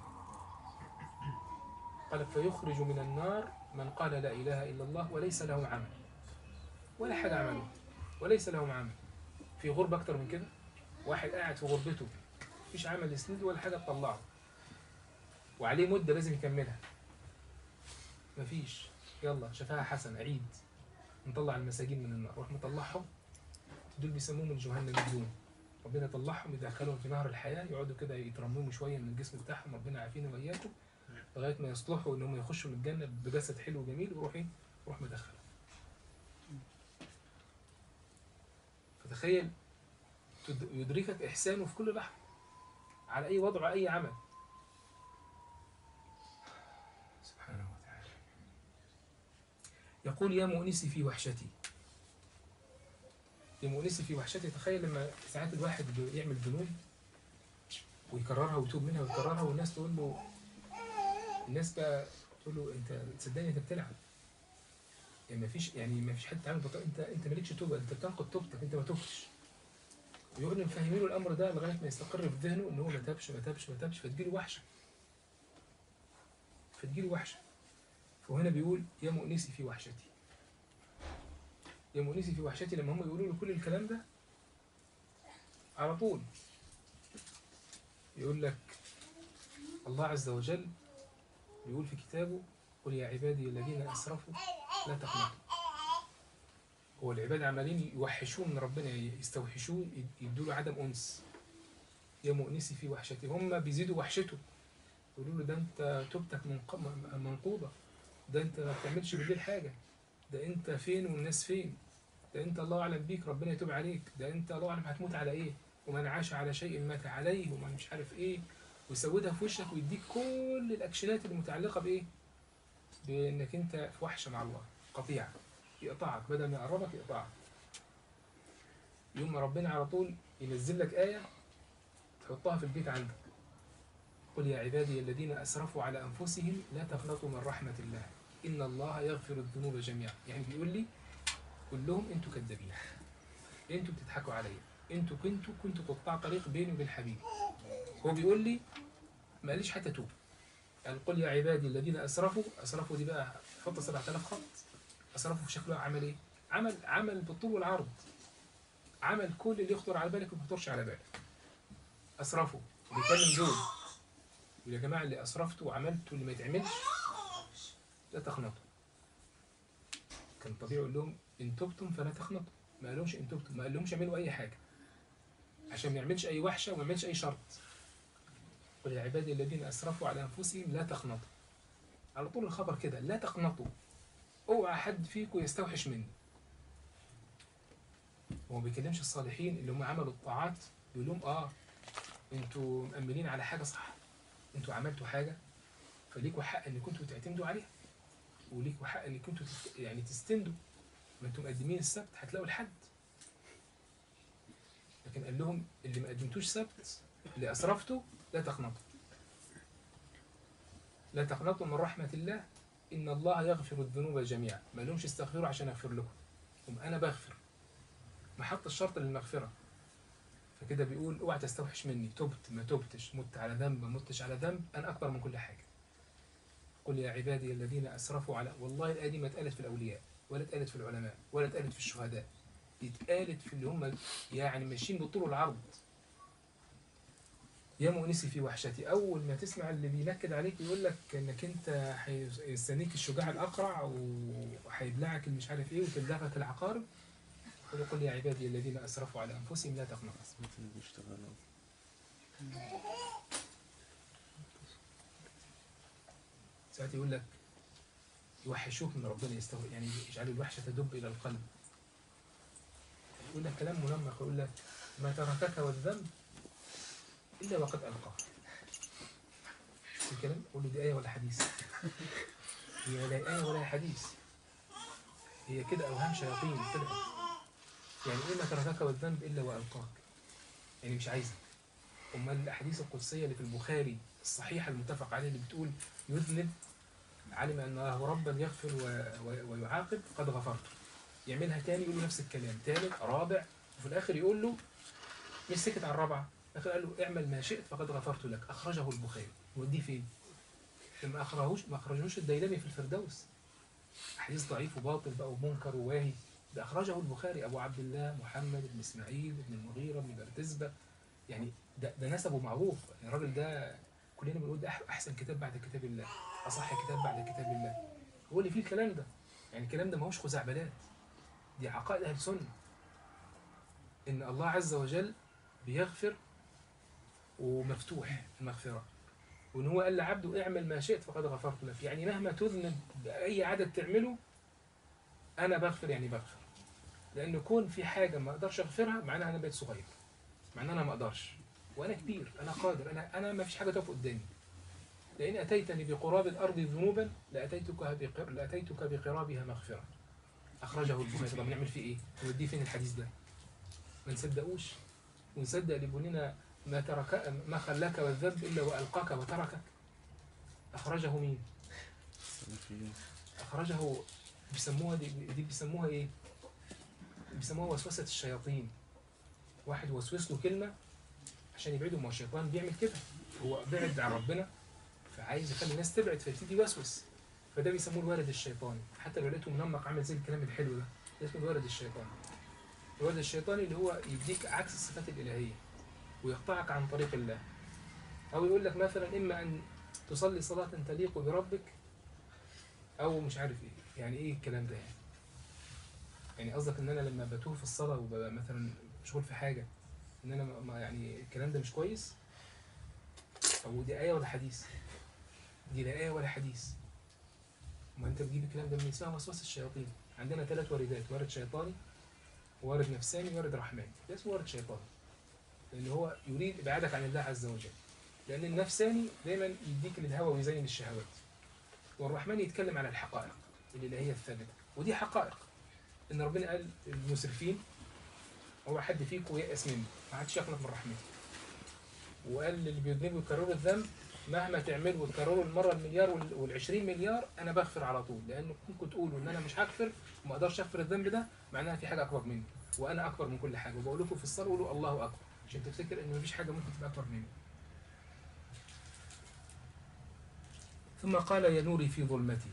S1: قال فيخرج من النار من قال لا إله إلا الله وليس له عمل ولا حاجة عمله وليس له عمل في غربة أكتر من كده واحد قاعد في غربته مفيش عمل يسنده ولا حاجة تطلعه وعليه مدة لازم يكملها مفيش يلا شفاعة حسنة عيد نطلع المساجين من النار روح مطلعهم دول بيسموهم الجهنميون ربنا يطلعهم يدخلهم في نهر الحياة يقعدوا كده يترمموا شوية من الجسم بتاعهم ربنا يعافينا وإياكم لغاية ما يصلحوا إن هم يخشوا من الجنة بجسد حلو وجميل ويروح إيه؟ يروح مدخل فتخيل تد- يدركك إحسانه في كل لحظة على أي وضع أي عمل سبحانه وتعالى يقول يا مؤنسي في وحشتي يا مؤنسي في وحشتي تخيل لما ساعات الواحد بيعمل ذنوب ويكررها ويتوب منها ويكررها والناس تقول له الناس بقى تقول له انت تصدقني انت بتلعب يعني ما فيش يعني ما فيش حد تعمل بطاقة انت انت مالكش توبه انت بتنقض توبتك انت ما توبتش ويقعدوا مفهمين له الامر ده لغايه ما يستقر في ذهنه ان هو ما تابش ما تابش ما تابش فتجيله وحشه فتجيله وحشه فهنا بيقول يا مؤنسي في وحشتي يا مؤنسي في وحشتي لما هم يقولوا له كل الكلام ده على طول يقول لك الله عز وجل بيقول في كتابه قل يا عبادي الذين أسرفوا لا تقنطوا هو العباد عمالين يوحشوه من ربنا يستوحشوه يدوا له عدم أنس يا مؤنسي في وحشتي هم بيزيدوا وحشته يقولوا له ده انت توبتك منق- م- منقوضة ده انت ما بتعملش بالليل حاجة ده انت فين والناس فين ده انت الله اعلم بيك ربنا يتوب عليك ده انت الله اعلم هتموت على ايه ومن عاش على شيء مات عليه ومن مش عارف ايه ويسودها في وشك ويديك كل الاكشنات المتعلقه بايه بانك انت في وحشه مع الله قطيعه يقطعك بدل ما يقربك يقطعك يوم ما ربنا على طول ينزل لك ايه تحطها في البيت عندك قل يا عبادي الذين اسرفوا على انفسهم لا تقنطوا من رحمه الله ان الله يغفر الذنوب جميعا يعني بيقول لي قول لهم انتوا كذابين انتوا بتضحكوا عليا انتوا كنتوا كنتوا قطاع طريق بيني وبين حبيبي هو بيقول لي ما قاليش حتى توب قال قل يا عبادي الذين اسرفوا اسرفوا دي بقى حط 7000 خط اسرفوا في شكله عمل ايه عمل عمل بالطول والعرض عمل كل اللي يخطر على بالك وما يخطرش على بالك اسرفوا بيكلم دول يقول يا جماعه اللي اسرفتوا وعملتوا اللي ما يتعملش لا تقنطوا كان طبيعي يقول لهم ان تبتم فلا تقنطوا ما قالهمش ان تبتم ما قالهمش اعملوا اي حاجه عشان ما يعملش اي وحشه وما يعملش اي شرط قل يا عبادي الذين اسرفوا على انفسهم لا تقنطوا على طول الخبر كده لا تقنطوا اوعى حد فيكم يستوحش مني هو ما بيكلمش الصالحين اللي هم عملوا الطاعات يقول لهم اه انتوا مأمنين على حاجه صح انتوا عملتوا حاجه فليكوا حق ان كنتوا تعتمدوا عليها وليكوا حق ان كنتوا تست... يعني تستندوا ما انتم مقدمين السبت هتلاقوا الحد لكن قال لهم اللي ما قدمتوش سبت اللي اسرفتوا لا تقنطوا لا تقنطوا من رحمة الله إن الله يغفر الذنوب جميعا ما لهمش استغفروا عشان أغفر لكم هم أنا بغفر ما حط الشرط للمغفرة فكده بيقول اوعى تستوحش مني تبت ما تبتش مت على ذنب ما متش على ذنب أنا أكبر من كل حاجة قل يا عبادي الذين أسرفوا على والله الآية دي ما اتقالت في الأولياء ولا اتقالت في العلماء ولا اتقالت في الشهداء دي اتقالت في اللي هم يعني ماشيين بالطول والعرض يا مؤنسي في وحشتي اول ما تسمع اللي بينكد عليك يقول لك انك انت هيستنيك الشجاع الاقرع وهيبلعك المش عارف ايه وتبلغك العقارب قل قل يا عبادي الذين اسرفوا على انفسهم لا تقنطوا
S2: اثبت اللي بيشتغلوا
S1: ساعات يقول لك يوحشوك من ربنا يستوى يعني يجعلوا الوحشه تدب الى القلب يقول لك كلام منمق يقول لك ما تركك والذنب الا وقد القاه شوف الكلام قول له دي ايه ولا حديث هي لا ايه ولا حديث هي كده اوهام شياطين طلعت يعني ايه ما تركك والذنب الا والقاك يعني مش عايزك امال الاحاديث القدسيه اللي في البخاري الصحيحه المتفق عليه اللي بتقول يذنب علم ان له ربا يغفر و... و... ويعاقب قد غفرت يعملها تاني يقول له نفس الكلام تالت رابع وفي الاخر يقول له مش سكت على الرابعه الاخر قال له اعمل ما شئت فقد غفرت لك اخرجه البخاري وديه فين؟ ما اخرجوش ما اخرجوش الديلمي في الفردوس حديث ضعيف وباطل بقى ومنكر وواهي ده اخرجه البخاري ابو عبد الله محمد بن اسماعيل بن المغيره بن بردزبه يعني ده, ده نسبه معروف يعني الراجل ده كلنا بنقول ده أح- احسن كتاب بعد كتاب الله اصح كتاب بعد كتاب الله هو اللي فيه الكلام ده يعني الكلام ده ما هوش خزعبلات دي عقائد اهل السنه ان الله عز وجل بيغفر ومفتوح المغفره وان هو قال لعبده اعمل ما شئت فقد غفرت لك يعني مهما تذنب باي عدد تعمله انا بغفر يعني بغفر لان كون في حاجه ما اقدرش اغفرها معناها انا بقيت صغير معناها انا ما اقدرش وانا كبير انا قادر انا انا ما فيش حاجه تقف قدامي لئن اتيتني بقراب الارض ذنوبا لاتيتك بقر... لاتيتك بقرابها مغفره اخرجه البخاري طب نعمل فيه ايه؟ نوديه فين الحديث ده؟ ما نصدقوش ونصدق اللي بيقول لنا ما ترك ما خلاك والذنب الا والقاك وتركك اخرجه مين؟
S2: السلفيين
S1: اخرجه بيسموها دي, دي بيسموها ايه؟ بيسموها وسوسه الشياطين واحد وسوس له كلمه عشان يبعده ما هو الشيطان بيعمل كده هو بعد عن ربنا فعايز يخلي الناس تبعد فيبتدي يوسوس فده بيسموه الوارد الشيطاني حتى لو لقيته منمق عامل زي الكلام الحلو ده ده اسمه الوارد الشيطاني الوارد الشيطاني اللي هو يديك عكس الصفات الالهيه ويقطعك عن طريق الله أو يقول لك مثلا إما أن تصلي صلاة تليق بربك أو مش عارف إيه يعني إيه الكلام ده يعني يعني قصدك إن أنا لما بتوه في الصلاة وببقى مثلا مشغول في حاجة إن أنا ما- ما يعني الكلام ده مش كويس أو دي آية ولا حديث دي لا آية ولا حديث ما أنت بتجيب الكلام ده من اسمها وسوسة الشياطين عندنا ثلاث واردات وارد شيطاني وارد نفساني وارد رحماني ده اسمه وارد شيطاني لأن هو يريد إبعادك عن الله عز وجل لأن النفساني دايما يديك للهوى ويزين الشهوات والرحمن يتكلم على الحقائق الإلهية الثابتة ودي حقائق إن ربنا قال المسرفين هو حد فيكم يأس مني ما عادش يقنط من رحمتي وقال اللي بيذنبوا يكرروا الذنب مهما تعملوا وتكرروا المرة المليار وال- والعشرين مليار أنا بغفر على طول لأن كنتوا تقولوا إن أنا مش هغفر وما أقدرش أغفر الذنب ده معناها في حاجة أكبر مني وأنا أكبر من كل حاجة وبقول لكم في الصلاة قولوا الله أكبر عشان تفتكر إن مفيش حاجة ممكن تبقى أكبر مني ثم قال يا نوري في ظلمتي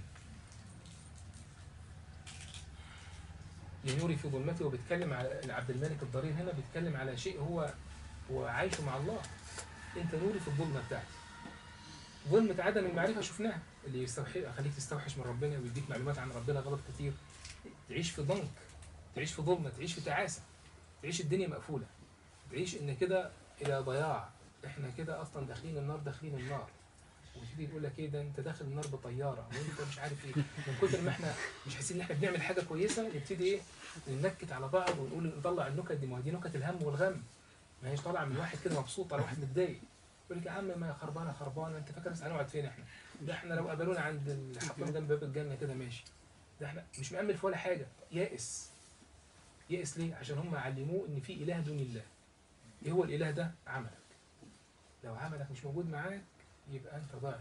S1: يا نوري في ظلمتي وبيتكلم على عبد الملك الضرير هنا بيتكلم على شيء هو هو عايشه مع الله انت نوري في الظلمه بتاعتي ظلمة عدم المعرفة شفناها اللي يستوحي خليك تستوحش من ربنا ويديك معلومات عن ربنا غلط كتير تعيش في ضنك تعيش في ظلمة تعيش في تعاسة تعيش الدنيا مقفولة تعيش ان كده الى ضياع احنا كده اصلا داخلين النار داخلين النار وتيجي تقول لك ايه ده انت داخل النار بطياره وانت مش عارف ايه من كتر ما احنا مش حاسين ان احنا بنعمل حاجه كويسه نبتدي ايه ننكت على بعض ونقول نطلع النكت دي ما هي دي نكت الهم والغم ما هيش طالعه من واحد كده مبسوط على واحد متضايق يقول لك يا عم ما خربانه خربانه انت فاكر بس هنقعد فين احنا ده احنا لو قابلونا عند الحطام جنب باب الجنه كده ماشي ده احنا مش مأمل في ولا حاجه يائس يائس ليه عشان هم علموه ان في اله دون الله ايه هو الاله ده عملك لو عملك مش موجود معاك يبقى انت ضعت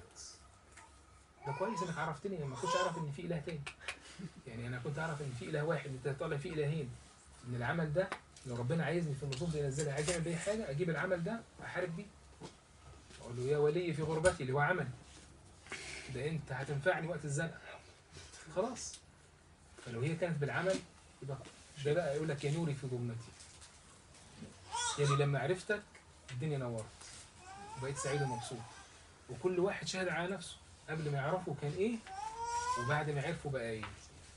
S1: ده كويس انك عرفتني لما كنتش اعرف ان في اله تاني يعني انا كنت اعرف ان في اله واحد انت طالع في الهين ان العمل ده لو ربنا عايزني في النصوص دي ينزلها عايز اعمل بيه حاجه اجيب العمل ده واحارب بيه اقول له يا ولي في غربتي اللي هو عملي ده انت هتنفعني وقت الزنقه خلاص فلو هي كانت بالعمل يبقى ده بقى يقول لك يا نوري في ظلمتي يعني لما عرفتك الدنيا نورت وبقيت سعيد ومبسوط وكل واحد شهد على نفسه قبل ما يعرفوا كان ايه وبعد ما عرفوا بقى ايه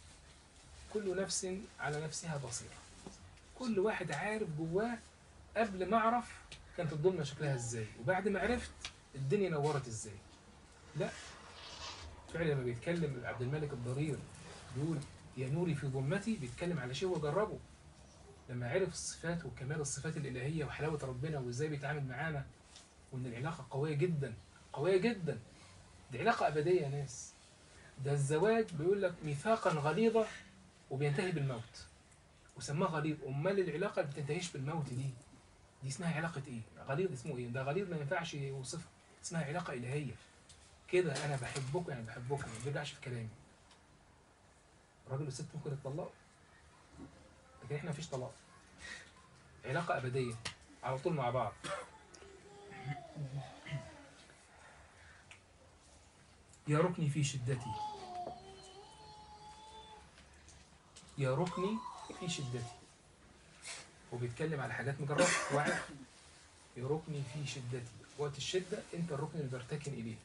S1: كل نفس على نفسها بصيرة كل واحد عارف جواه قبل ما اعرف كانت الظلمة شكلها ازاي وبعد ما عرفت الدنيا نورت ازاي لا فعلا لما بيتكلم عبد الملك الضرير بيقول يا نوري في ظلمتي بيتكلم على شيء هو جربه لما عرف الصفات وكمال الصفات الإلهية وحلاوة ربنا وإزاي بيتعامل معانا وإن العلاقة قوية جدا قوية جدا دي علاقة أبدية يا ناس ده الزواج بيقول لك ميثاقا غليظة وبينتهي بالموت وسماه غليظ أمال العلاقة اللي بتنتهيش بالموت دي دي اسمها علاقة إيه؟ غليظ اسمه إيه؟ ده غليظ ما ينفعش يوصفها اسمها علاقة إلهية كده أنا بحبكم يعني بحبكم ما بيرجعش في كلامي الراجل والست ممكن يتطلقوا لكن احنا مفيش طلاق علاقة أبدية على طول مع بعض يا ركني في شدتي يا ركني في شدتي وبيتكلم على حاجات مجربة وعارف يا ركني في شدتي وقت الشدة انت الركن اللي برتكن إليه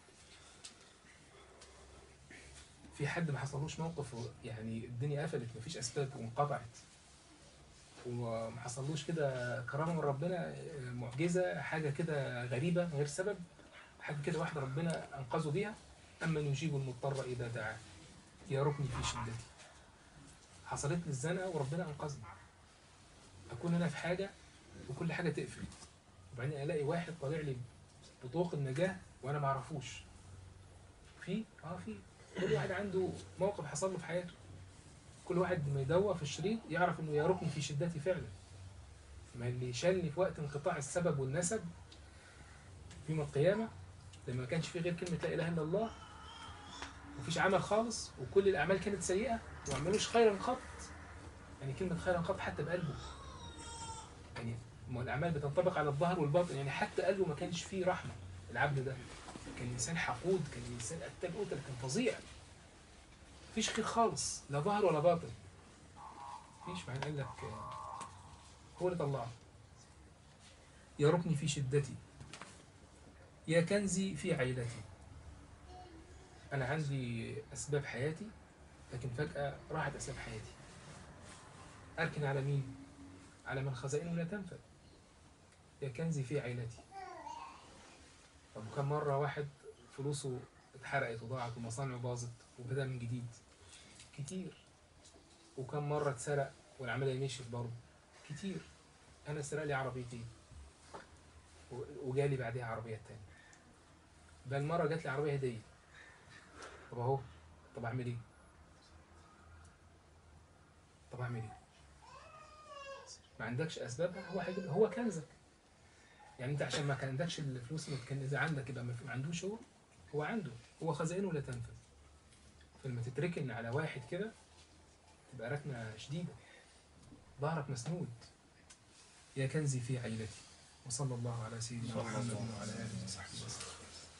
S1: في حد ما حصلوش موقف يعني الدنيا قفلت مفيش أسباب وانقطعت وما حصلوش كده كرامة من ربنا معجزة حاجة كده غريبة من غير سبب حاجة كده واحدة ربنا أنقذه بيها أما يجيب المضطر إذا دعاه يا ركني في شدتي حصلت لي الزنقة وربنا أنقذني أكون أنا في حاجة وكل حاجة تقفل وبعدين ألاقي واحد طالع لي بطوق النجاة وأنا ما أعرفوش في اه في كل واحد عنده موقف حصل له في حياته كل واحد ما يدور في الشريط يعرف انه يا ركن في شدتي فعلا ما اللي شالني في وقت انقطاع السبب والنسب في يوم القيامة لما ما كانش في غير كلمة لا إله إلا الله مفيش عمل خالص وكل الأعمال كانت سيئة وما عملوش خيرا قط يعني كلمة خيرا قط حتى بقلبه يعني ما الأعمال بتنطبق على الظهر والباطن يعني حتى قلبه ما كانش فيه رحمة العبد ده كان إنسان حقود كان إنسان قتال قتل كان فظيع مفيش خير خالص لا ظهر ولا باطن مفيش بعدين قال لك آه، هو اللي طلعه يا ركني في شدتي يا كنزي في عيلتي أنا عندي أسباب حياتي لكن فجأة راحت أسباب حياتي أركن على مين؟ على من خزائنه لا تنفذ يا كنزي في عيلتي طب كم مرة واحد فلوسه اتحرقت وضاعت ومصانعه باظت وبدأ من جديد كتير وكم مرة اتسرق والعملية مشيت برضه كتير أنا سرق لي عربيتين و- وجالي بعديها عربية تانية بل مرة جات لي عربية هدية طب أهو طب أعمل إيه؟ طب أعمل إيه؟ ما عندكش أسبابها هو هيجيب هو كنزك يعني أنت عشان ما كان عندكش الفلوس متكنزة عندك يبقى ما في- ما عندوش هو هو عنده هو خزائنه لا تنفذ فلما تتركن على واحد كده تبقى ركنة شديدة ظهرك مسنود يا كنزي في عيلتي وصلى الله على سيدنا
S2: صلى
S1: محمد
S2: الله
S1: وعلى
S2: عليه
S1: آله وصحبه وسلم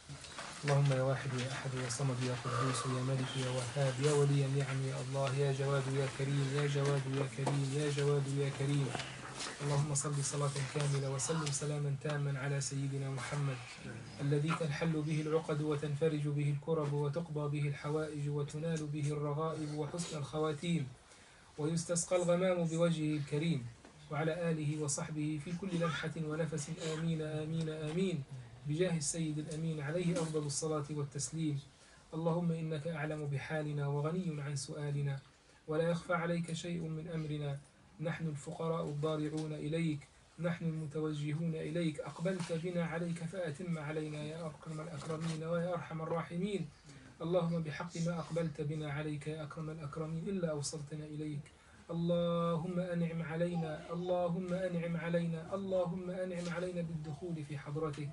S1: اللهم يا واحد يا أحد يا صمد يا قدوس يا ملك يا وهاب يا ولي النعم يا الله يا جواد يا كريم يا جواد يا كريم يا جواد يا كريم اللهم صل صلاة كاملة وسلم سلاما تاما على سيدنا محمد الذي تنحل به العقد وتنفرج به الكرب وتقضى به الحوائج وتنال به الرغائب وحسن الخواتيم ويستسقى الغمام بوجهه الكريم وعلى آله وصحبه في كل لمحة ونفس آمين آمين آمين بجاه السيد الأمين عليه أفضل الصلاة والتسليم اللهم إنك أعلم بحالنا وغني عن سؤالنا ولا يخفى عليك شيء من أمرنا نحن الفقراء الضارعون إليك نحن المتوجهون إليك أقبلت بنا عليك فأتم علينا يا أكرم الأكرمين ويا أرحم الراحمين اللهم بحق ما أقبلت بنا عليك يا أكرم الأكرمين إلا أوصلتنا إليك اللهم أنعم علينا اللهم أنعم علينا اللهم أنعم علينا بالدخول في حضرتك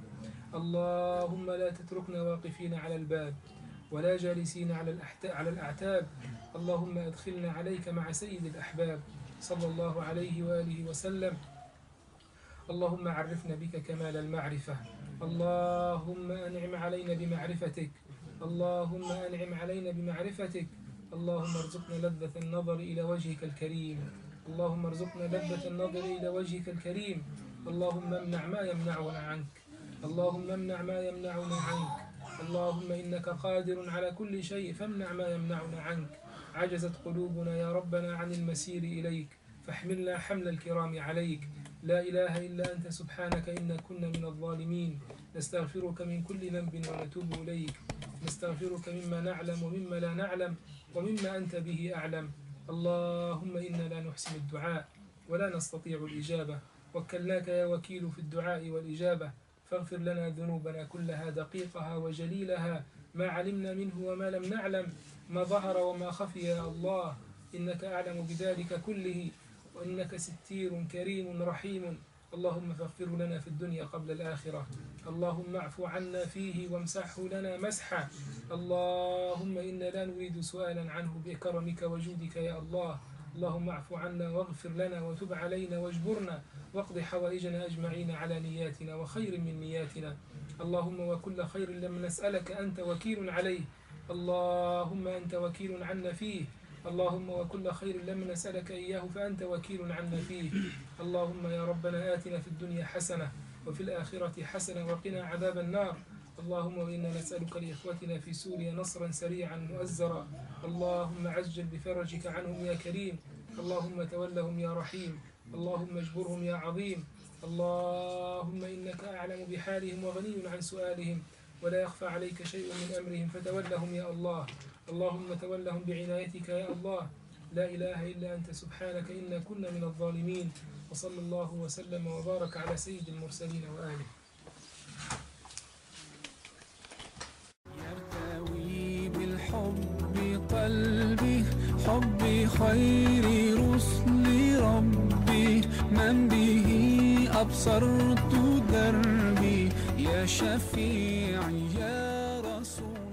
S1: اللهم لا تتركنا واقفين على الباب ولا جالسين على الأحت- على الأعتاب اللهم أدخلنا عليك مع سيد الأحباب صلى الله عليه وآله وسلم اللهم عرفنا بك كمال المعرفة اللهم أنعم علينا بمعرفتك اللهم أنعم علينا بمعرفتك اللهم ارزقنا لذة النظر إلى وجهك الكريم اللهم ارزقنا لذة النظر إلى وجهك الكريم اللهم امنع ما يمنعنا عنك اللهم امنع ما يمنعنا عنك اللهم إنك قادر على كل شيء فامنع ما يمنعنا عنك عجزت قلوبنا يا ربنا عن المسير إليك فاحملنا حمل الكرام عليك لا إله إلا أنت سبحانك إنا كنا من الظالمين نستغفرك من كل ذنب ونتوب إليك نستغفرك مما نعلم ومما لا نعلم ومما أنت به أعلم اللهم إنا لا نحسن الدعاء ولا نستطيع الإجابة وكلناك يا وكيل في الدعاء والإجابة فاغفر لنا ذنوبنا كلها دقيقها وجليلها ما علمنا منه وما لم نعلم ما ظهر وما خفي يا الله إنك أعلم بذلك كله وإنك ستير كريم رحيم اللهم فاغفر لنا في الدنيا قبل الآخرة اللهم اعف عنا فيه وامسحه لنا مسحا اللهم إنا لا نريد سؤالا عنه بكرمك وجودك يا الله اللهم اعف عنا واغفر لنا وتب علينا واجبرنا واقض حوائجنا أجمعين على نياتنا وخير من نياتنا اللهم وكل خير لم نسألك أنت وكيل عليه اللهم أنت وكيل عنا فيه اللهم وكل خير لم نسألك إياه فأنت وكيل عنا فيه اللهم يا ربنا آتنا في الدنيا حسنة وفي الآخرة حسنة وقنا عذاب النار اللهم وإنا نسألك لإخوتنا في سوريا نصرا سريعا مؤزرا اللهم عجل بفرجك عنهم يا كريم اللهم تولهم يا رحيم اللهم اجبرهم يا عظيم اللهم إنك أعلم بحالهم وغني عن سؤالهم ولا يخفى عليك شيء من أمرهم فتولهم يا الله اللهم تولهم بعنايتك يا الله لا إله إلا أنت سبحانك إنا كنا من الظالمين وصلى الله وسلم وبارك على سيد المرسلين وآله
S3: يرتوي بالحب قلبي حب خير رسل ربي من به أبصرت دربي يا شفيعي يا رسول